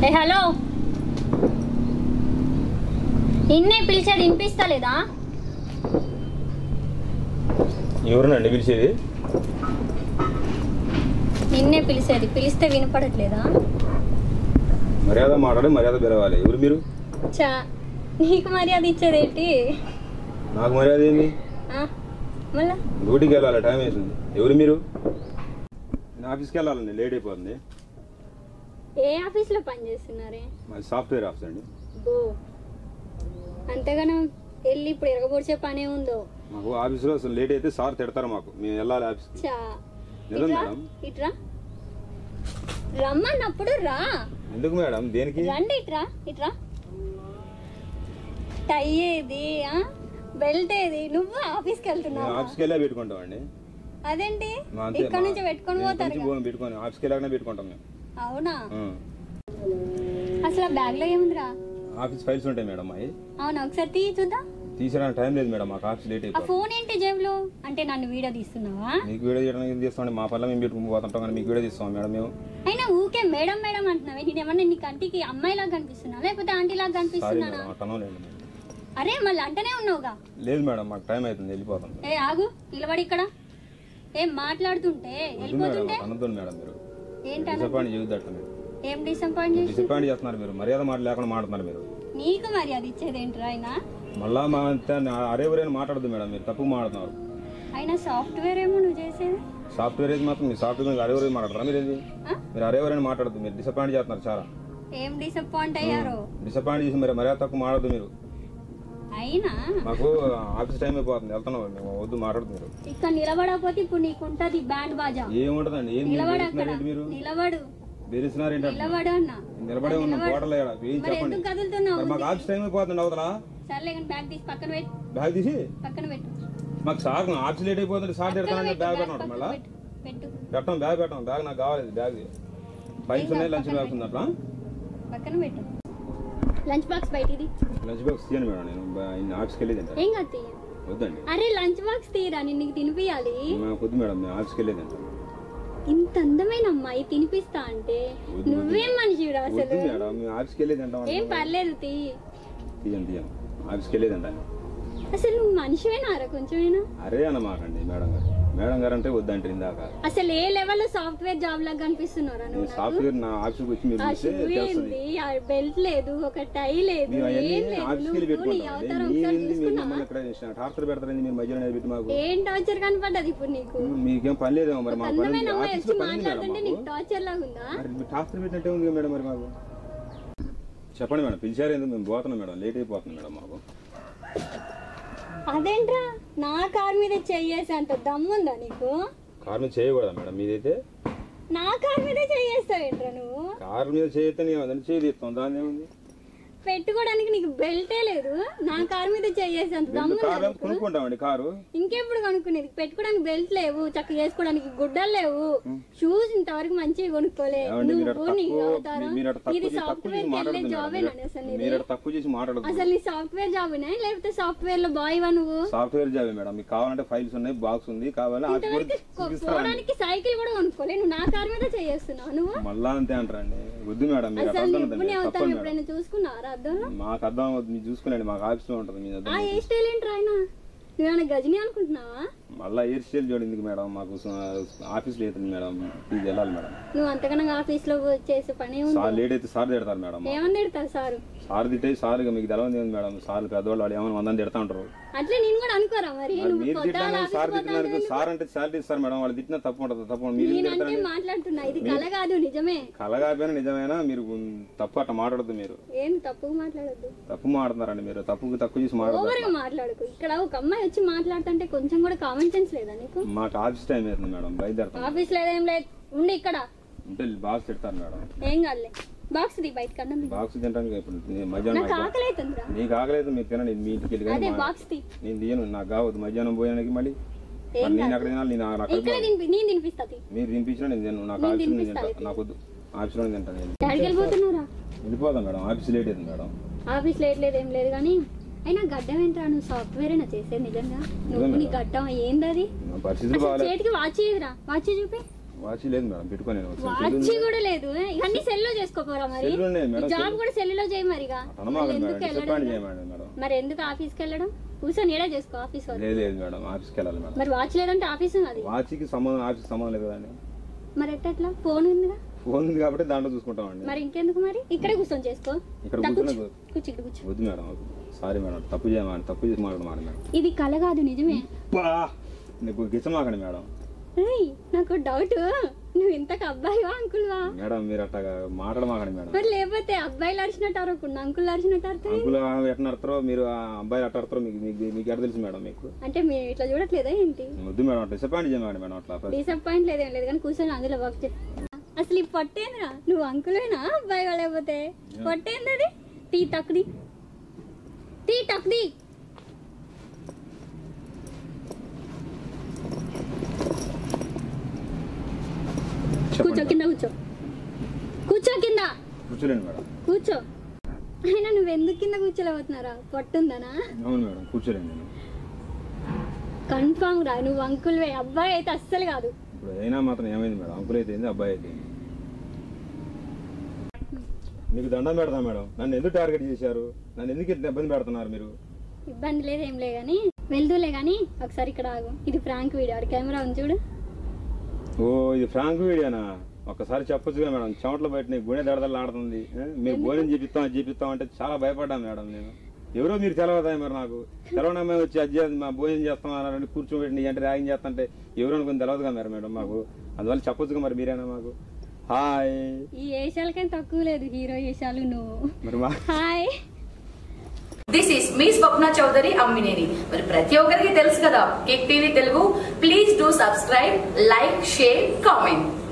ఏ hello నిన్నే పిలిచేది వినిపిస్తలేదా ఎవరునండి పిలిచేది నిన్నే పిలిచేది పిలిస్తే వినపడట్లేదా మర్యాద మాట్లాడి మర్యాద పిలవాలి ఎవరు మీరు చా నీకు మర్యాద ఇచ్చేదేంటి నాకు మర్యాద ఏంది ఆ, మళ్ళా డ్యూటీకి వెళ్ళాలి టైం అవుతుంది ఎవరు మీరు నేను ఆఫీస్కి వెళ్ళాలండి లేట్ అయిపోతుంది ఏ ఆఫీస్లో పని చేస్తున్నారే మాది సాఫ్ట్వేర్ ఆఫీస్ అండి బో అంతగానో వెళ్ళి ఇప్పుడు ఎరగబొడిచే పనే ఉందో మాకు ఆఫీస్లో అసలు లేట్ అయితే సార్ తిడతారు మాకు మేము వెళ్ళాలి ఆఫీస్కి చా నిజం ఇట్రా మేడం ఇట్రా రమ్మన్నప్పుడు రా ఎందుకు మేడం దేనికి రండి ఇట్రా ఇట్రా టై ఏది ఆ? బెల్ట్ ఏది నువ్వు ఆఫీస్కి మేము వెళ్తున్నావా ఆఫీస్కి వెళ్ళే పెట్టుకుంటాం అండి అదేంటి మా అంతే ఇక్కడ మా- నుంచి పెట్టుకొని మేము పోతారు కొంచెం పోం పెట్టుకొని ఆఫీస్కి వెళ్ళాకనే పెట్టుకుంటాం మేము అవునా ఆ. అసలు ఆ బ్యాగ్ లో ఏముందిరా ఆఫీస్ ఫైల్స్ ఉంటాయి మేడం అవి అవునా ఒకసారి తీయి చూద్దాం తీసేయడానికి టైం లేదు మేడం మాకు ఆఫీస్ లేట్ ఆ అయిపోతుంది ఫోన్ ఏంటి జేబులో అంటే నన్ను వీడియో తీస్తున్నావా మీకు వీడియో చేయడానికి ఏం చేస్తామండి మా పనులు మేము పెట్టుకుని పోతుంటాం కానీ మీకు వీడియో తీస్తాం మేడం మేము అయినా ఊకే మేడం మేడం అంటున్నావే నేను ఏమన్నా నీ కంటికి అమ్మాయిలాగా కనిపిస్తున్నా లేకపోతే ఆంటీలాగా సారీ కనిపిస్తున్నానా మేడం అట్టనో లేదు మేడం. అరే మళ్ళీ అంటనే ఉన్నావుగా లేదు మేడం మాకు టైం అవుతుంది వెళ్ళిపోతాం ఏ ఆగు నిలబడి ఇక్కడ ఏం మాట్లాడుతుంటే వద్దు మేడం వెళ్ళిపోతుంటే అనొద్దు మేడం మీరు ఏంటన్నా డిసప్పాయింట్ చేయొద్దు అట్లా మీరు ఏం డిసప్పాయింట్ చేసి డిసప్పాయింట్ చేస్తున్నారు మీరు మర్యాద మాట లేకుండా మాట్లాడుతున్నారు మీరు నీకు మర్యాద ఇచ్చేది ఏంట్రా ఆయన మళ్ళా మా అంతా అరే ఒరే అని మాట్లాడదు మేడం మీరు తప్పు మాట్లాడుతున్నారు అయినా సాఫ్ట్వేర్ ఏమో నువ్వు చేసేది సాఫ్ట్వేర్ అయితే మాత్రం మీరు సాఫ్ట్వేర్ మీద అరే ఒరే మాట్లాడతారా మీరు ఏంది ఆ? మీరు అరే ఒరే అని మాట్లాడదు మీరు డిసప్పాయింట్ చేస్తున్నారు చాలా ఏం డిసప్పాయింట్ అయ్యారో డిసప్పాయింట్ చేసి మరి మర్యాద తక్కువ మాట్లాడదు మీరు అయినా మాకు ఆఫీస్ టైం అయిపోతుంది వెళ్తున్నాం మేము వద్దు మాట్లాడదు మీరు ఇక్కడ నిలబడకపోతే ఇప్పుడు నీకుంటది బ్యాండ్ బాజా ఏముంటుందండి ఏం నిలబడు అక్కడ బెదిరిస్తున్నారేంటి మీరు నిలబడు బెదిరిస్తున్నారేంటి అట్లా? నిలబడు అన్న నిలబడే ఉన్నాం కోటలో ఏం మరి చెప్పండి ఎందుకు కదులుతున్నావు మరి మాకు ఆఫీస్ టైం అయిపోతుంది అవతలా సర్లే కానీ బ్యాగ్ తీసి పక్కన పెట్టు బ్యాగ్ తీసి పక్కన పెట్టు మాకు సార్ ఆఫీస్ లేట్ అయిపోతుంది సార్ తిడతానంటే బ్యాగ్ పెట్టడం పక్కన మళ్ళా పెట్టు పెట్టు పెట్టం బ్యాగ్ పెట్టం బ్యాగ్ నాకు కావాలి బ్యాగ్ ఫైల్స్ ఉన్నాయి లంచ్ బ్యాగ్స్ ఉంది అట్లా పక్కన పెట్టు లంచ్ బాక్స్ బయటిది లంచ్ బాక్స్ తీయను మేడం నేను బా- ఇన్ని ఆఫీస్కి వెళ్ళేది అంట ఏం కాదు తీయ వద్దండి అరే లంచ్ బాక్స్ తీయరా నేను నీకు తినిపియాలి మాకు వద్దు మేడం నేను ఆఫీస్కి వెళ్ళేది అంట ఇంత అందమైన అమ్మాయి తినిపిస్తా అంటే వద్దు, నువ్వేం మనిషిరా వద్దు అసలు మేడం మేము ఆఫీస్కి వెళ్ళేది అంటాం ఏం పర్లేదు తీ తీయను తీయను ఆఫీస్కి వెళ్ళేది అంట అసలు నువ్వు మనిషివేనారా కొంచెమేనా అరే అన్నమాకండి మేడం గారు మేడం గారు అంటే వద్దంటారు ఇందాక అసలు ఏ లెవెల్ లో సాఫ్ట్వేర్ జాబ్ లాగా కనిపిస్తున్నారా నేను నువ్వు నాకు? సాఫ్ట్వేర్ నా ఆఫీస్కి వచ్చి మీరు ఆ చూస్తే షూ తెలుస్తుంది ఏంది ఆ బెల్ట్ లేదు ఒక టై లేదు మేము ఏం అవన్నీ లేదు ఆఫీస్కి వెళ్ళి నువ్వు నీ పెట్టుకుంటాం అవతారం ఒకసారి మీరేంది మీరు చూసుకున్నావా మమ్మల్ని ఇక్కడ టార్చర్ పెడతారండి మీరు మధ్యలో పెట్టి మాకు ఏం టార్చర్ కనపడ్డది ఇప్పుడు నీకు మీకేం పని లేదేమో మరి మా పని అందమైన అమ్మాయి ఆఫీస్లో వచ్చి పని ఉంది మేడం మాట్లాడుతుంటే మాకు. నీకు టార్చర్ లాగా ఉందా మరి మీరు టార్చర్ పెట్టినట్టే ఉంది కదా మేడం మరి మాకు చెప్పండి మేడం పిలిచారు ఎందుకు మేము పోతున్నాం మేడం లేట్ అయిపోతుంది మేడం మాకు అదేంట్రా నా కార్ మీద చెయ్యేసి అంత దమ్ముందా నీకు కార్ మీద చేయకూడదా మేడం మీదైతే నా కార్ మీద చెయ్యేస్తావేంట్రా నువ్వు కార్ మీద చేయతే నేను అదని చేయి తీస్తాం దాని ఏముంది పెట్టుకోవడానికి నీకు బెల్టే లేదు నా కార్ మీద చెయ్యేసి అంత దమ్ముందా కార్ నీకు? కొనుక్కుంటామండి కారు ఇంకెప్పుడు కొనుక్కునేది పెట్టుకోవడానికి బెల్ట్ లేవు చక్కగా వేసుకోవడానికి గుడ్డలు లేవు షూస్ ఇంతవరకు మంచిగా కొనుక్కోలే ఏమండి మీరు అటు నువ్వు నీ తక్కువ అవతారం మీరు అటు తక్కువ ఇది చేసి తక్కువ చేసి సాఫ్ట్వేర్ వెళ్ళే మాట్లాడదు జాబేనా అసలు మేడం నీది? మీరు అటు తక్కువ చేసి మాట్లాడదు అసలు నీ సాఫ్ట్వేర్ జాబేనా లేకపోతే సాఫ్ట్వేర్ లో బాయ్ వా నువ్వు సాఫ్ట్వేర్ జాబే మేడం మీకు కావాలంటే ఫైల్స్ ఉన్నాయి బాక్స్ ఉంది కావాలి ఆఫీస్ కూడా చూపిస్తారండి పోవడానికి సైకిల్ కూడా కొనుక్కోలే నువ్వు నా కార్ మీద చేస్తున్నావు నువ్వు మళ్ళా అంతే అంటారండి వద్దు మేడం మీరు అట్లా అసలు అర్థం నువ్వు నీ అవుతుంది అవతారం తప్పండి మేడం ఎప్పుడైనా చూసుకున్నారా అద్దంలో మాకు అర్థం అవుతుంది మీరు చూసుకోలేండి మాకు ఆఫీస్లో ఉంటుంది మీ ఆ దగ్గర ఏ స్టైల్ ఏంట్రా ఆయన నువ్వేమైనా గజని అనుకుంటున్నావా మళ్ళీ హెయిర్ స్టైల్ చూడండి ఎందుకు మేడం మాకు ఆఫీస్లో అవుతుంది మేడం ఇది వెళ్ళాలి మేడం నువ్వు అంతకన్నా ఆఫీస్ లో చేసే పని ఉంది సార్ లేట్ అయితే సార్ తిడతారు మేడం ఏమని తిడతారు సారు సార్ తిట్టే సార్ ఇక మీకు తెలవదు ఏంది మేడం సార్ పెద్దవాళ్ళు వాళ్ళు ఏమైనా వందని తిడతా ఉంటారు అట్లే నేను కూడా అనుకోరా మరి మరి నువ్వు మీరు పొద్దున తిట్టినా ఆఫీస్ సార్ పోతా తిట్టినారు సార్ అంటే శాలరీ ఇస్తారు మేడం వాళ్ళు తిట్టినా తప్పు ఉంటుంది తప్పు ఉండదు. మీరు ఎందుకు నేనంటే తిడతారండి మాట్లాడుతున్నా ఇది కల కాదు నిజమే కలగాపోయినా నిజమైనా మీరు తప్పు అట్లా మాట్లాడద్దు మీరు ఏం తప్పుగా మాట్లాడద్దు తప్పు మాట్లాడుతున్నారండి మీరు తప్పుకు తక్కువ చేసి మాట్లాడదు ఓవర్ గా మాట్లాడుకు ఇక్కడ ఒక అమ్మాయి వచ్చి మాట్లాడుతుంటే కొంచెం కూడా కామన్ సెన్స్ లేదా నీకు మాకు ఆఫీస్ టైం అవుతుంది మేడం బయలుదేరుతాం ఆఫీస్ లేదేం లేదు ఉండి ఇక్కడ అంటే బాగా తిడతారు మేడం ఏం కాదులే బాక్స్ ది బయటకు అన్నం తిను. బాక్స్ తినడానికి ఇప్పుడు నేను మధ్యాహ్నం నాకు ఆకలి అవుతుందిరా నీకు ఆకలేదు మీరు తినండి మీ ఇంటికి వెళ్ళి కానీ అదే మా- బాక్స్ ది నేను తీయను నాకు కావద్దు మధ్యాహ్నం పోయానికి మళ్ళీ ఏం మరి నేను అక్కడ తినాలి నేను నాకు ఇక్కడ తినిపి నేను తినిపిస్తా తీ. మీరు తినిపించినా నేను తినను నాకు నేను ఆఫీస్లో నేను తినిపిస్తా తింటా నాకు వద్దు ఆఫీస్లో తింటాను నేను ఎక్కడికి వెళ్ళిపోతున్నావురా వెళ్ళిపోతాం మేడం ఆఫీస్ లేట్ అవుతుంది మేడం ఆఫీస్ లేట్ లేదు ఏం లేదు కానీ అయినా గడ్డం ఏంట్రా నువ్వు సాఫ్ట్వేర్ అయినా చేసేది నిజంగా నువ్వు నీ గడ్డం ఏంది అది నా పరిస్థితులు అసలు బాగాలేదు చేతికి వాచ్ ఏదిరా వాచ్ చూపి వాచ్ లేదు మేడం పెట్టుకొని నేను ఒకసారి వాచ్ కూడా లేదు ఇక అన్ని సెల్లో చేసుకోపోరా మరి సెల్ ఉన్నాయి మేడం, జాబ్ సెల్. కూడా సెల్లో చేయి మరిగా అనమాగండి ఎందుకు మేడం వెళ్ళడం డిసప్పాయింట్ చేయమండి మేడం మరి ఎందుకు ఆఫీస్కి వెళ్ళడం కూర్చొని ఏడా చేసుకో ఆఫీస్ వర్క్ లేదు లేదు మేడం ఆఫీస్కి వెళ్ళాలి మేడం మరి వాచ్ లేదంటే ఆఫీస్ అది వాచ్కి సంబంధం ఆఫీస్కి సంబంధం లేదు కదండి మరి ఎట్టట్లా ఫోన్ ఉందిగా ఫోన్ ఉంది కాబట్టి దాంట్లో చూసుకుంటామండి మరి ఇంకెందుకు మరి ఇక్కడే కూర్చొని చేసుకో ఇక్కడ దా, కూర్చొని కూర్చో కూర్చో ఇక్కడ కూర్చో వద్దు మేడం సారీ మేడం తప్పు చేయమని తప్పు చేసి మాట్లాడు మేడం ఇది కల కాదు నిజమే బా నీకు గిచ్చమాకండి మేడం ఏయ్, నాకు డౌట్ నువ్వు ఇంతకు అబ్బాయివా అంకుల్వా మేడం మీరు అట్టగా మాట్లాడమాకండి మేడం మరి లేకపోతే అబ్బాయిలు అరిచినట్టు అరవకుండా అంకుల్ అరిచినట్టు అరుతాయి అంకులు ఎట్ట నడతారో మీరు ఆ అబ్బాయిలు ఎట్ట నడతారో మీకు మీకు మీకు ఎట్ట తెలుసు మేడం మీకు అంటే మీరు ఇట్లా చూడట్లేదా ఏంటి వద్దు మేడం డిసప్పాయింట్ చేయమండి మేడం అట్లా డిసప్పాయింట్ లేదేం లేదు కానీ కూర్చొని అందులో వర్క్ చే అసలు ఈ పొట్టేంద్రా నువ్వు అంకులేనా అబ్బాయి లేకపోతే పొట్టేంది అది టీ తక్కుది టీ తక్కుది కూర్చో చెప్పండి కింద కూర్చో కూర్చో కింద కూర్చోలేండి మేడం కూర్చో అయినా నువ్వు ఎందుకు కింద కూర్చోలేకపోతున్నారా పొట్టుందనా అవును మేడం కూర్చోలేండి నేను కన్ఫామ్ రా నువ్వు అంకుల్వే అబ్బాయి అయితే అస్సలు కాదు ఇప్పుడు అయినా మాత్రం ఏమైంది మేడం అంకుల్ అయితే ఏంది అబ్బాయి అయితే ఏంది? మీకు దండం పెడతాం మేడం నన్ను ఎందుకు టార్గెట్ చేశారు నన్ను ఎందుకు ఇంత ఇబ్బంది పెడుతున్నారు మీరు ఇబ్బంది లేదు ఏం లే కానీ వెళ్తూలే కానీ ఒకసారి ఇక్కడ ఆగు ఇది ఫ్రాంక్ వీడియో ఆడ కెమెరా ఉంది చూడు ఓ ఇది ఫ్రాంక్ వీడియోనా ఒక్కసారి చెప్పొచ్చుగా మేడం చెమటలు బయట నీకు గుండె దడదలు ఆడుతుంది ఏ? మీరు భోజనం చేపిస్తాం అది చేపిస్తాం అంటే చాలా భయపడ్డాను మేడం నేను ఎవరో మీరు తెలవదా మరి నాకు తెలవని అమ్మాయి వచ్చి అది చేయాలి, మా భోజనం చేస్తాం అన్నారని కూర్చోబెట్టి అంటే ర్యాగింగ్ చేస్తుంటే ఎవరు అనుకుని తెలవదుగా మరి మేడం మాకు అందువల్ల చెప్పొచ్చుగా మరి మీరేనా మాకు హాయ్ ఈ ఏషాలకైనా తక్కువ లేదు హీరో ఏషాలు నువ్వు మరి మా హాయ్ దిస్ ఈస్ మీ స్వప్న చౌదరి అమ్మినేని మరి ప్రతి ఒక్కరికి తెలుసు కదా cake TV Telugu please do subscribe like share comment